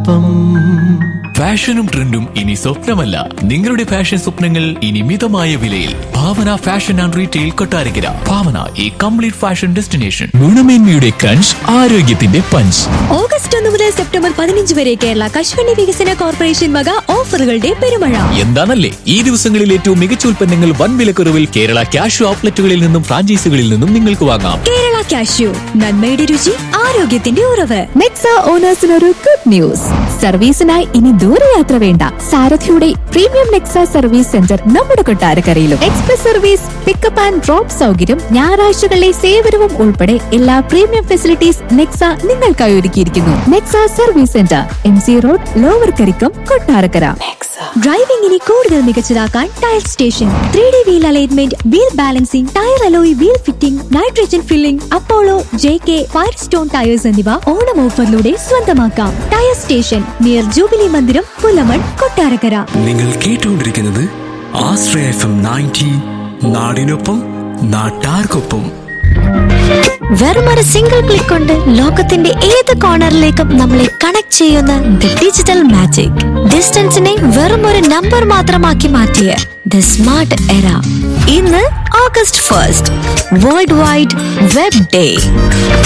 നാടിനൊപ്പം ഫാഷനും ട്രെൻഡും ഇനി സ്വപ്നമല്ല നിങ്ങളുടെ ഫാഷൻ സ്വപ്നങ്ങൾ ഇനി മിതമായ വിലയിൽ Bhavana fashion and retail Kottarakkara Bhavana ഈ കംപ്ലീറ്റ് ഫാഷൻ ഡെസ്റ്റിനേഷൻ ഗുണമേന്മയുടെ ക്രഞ്ച് ആരോഗ്യത്തിന്റെ പഞ്ച് ഓഗസ്റ്റ് ഒന്ന് മുതൽ സെപ്റ്റംബർ പതിനഞ്ച് വരെ കേരള കശുവണ്ടി വികസന കോർപ്പറേഷൻ വക ഓഫറുകളുടെ പെരുമഴ എന്താണല്ലേ ഈ ദിവസങ്ങളിൽ ഏറ്റവും മികച്ച ഉൽപ്പന്നങ്ങൾ വൻ വിലക്കുറവിൽ കേരള ക്യാഷ് ഔട്ട്ലെറ്റുകളിൽ നിന്നും ഫ്രാഞ്ചൈസികളിൽ നിന്നും നിങ്ങൾക്ക് വാങ്ങാം കേരള കാഷ്യൂ നന്മയുടെ രുചി ആരോഗ്യത്തിന്റെ ഉറവ് മെക്സ ഓണേഴ്സിനൊരു ഗുഡ് ന്യൂസ് സർവീസിനായി ഇനി ദൂരയാത്ര വേണ്ട സാരഥിയുടെ പ്രീമിയം നെക്സ സർവീസ് സെന്റർ നമ്മുടെ കൊട്ടാരക്കരയിലും express service pickup and drop സൗകര്യം ഞായറാഴ്ചകളിലെ സേവനവും ഉൾപ്പെടെ എല്ലാ പ്രീമിയം ഫെസിലിറ്റീസ് നെക്സ നിങ്ങൾക്കായി ഒരുക്കിയിരിക്കുന്നു Nexa service center M C road lower Karikkam Kottarakkara ഡ്രൈവിംഗിനെ കൂടുതൽ മികച്ചതാക്കാൻ tyre station three D wheel alignment wheel balancing tyre alloy wheel fitting nitrogen filling Apollo J K Firestone tyres എന്നിവ ഓണം ഓഫറിലൂടെ സ്വന്തമാക്കാം ടയർ സ്റ്റേഷൻ നിയർ ജൂബിലി മന്ദിരം പുലമൺ കൊട്ടാരക്കര നിങ്ങൾ കേട്ടുകൊണ്ടിരിക്കുന്നത് ആശ്രയ F M ninety നാടിനൊപ്പം നാട്ടാർക്കൊപ്പം വെറുമൊരു സിംഗിൾ ക്ലിക്ക് കൊണ്ട് ലോകത്തിന്റെ ഏത് കോർണറിലേക്കും നമ്മളെ കണക്ട് ചെയ്യുന്ന ദ ഡിജിറ്റൽ മാജിക് ഡിസ്റ്റൻസിനെ വെറും ഒരു നമ്പർ മാത്രമാക്കി മാറ്റിയ ദ സ്മാർട്ട് എറ ഇന്ന് August first world wide web day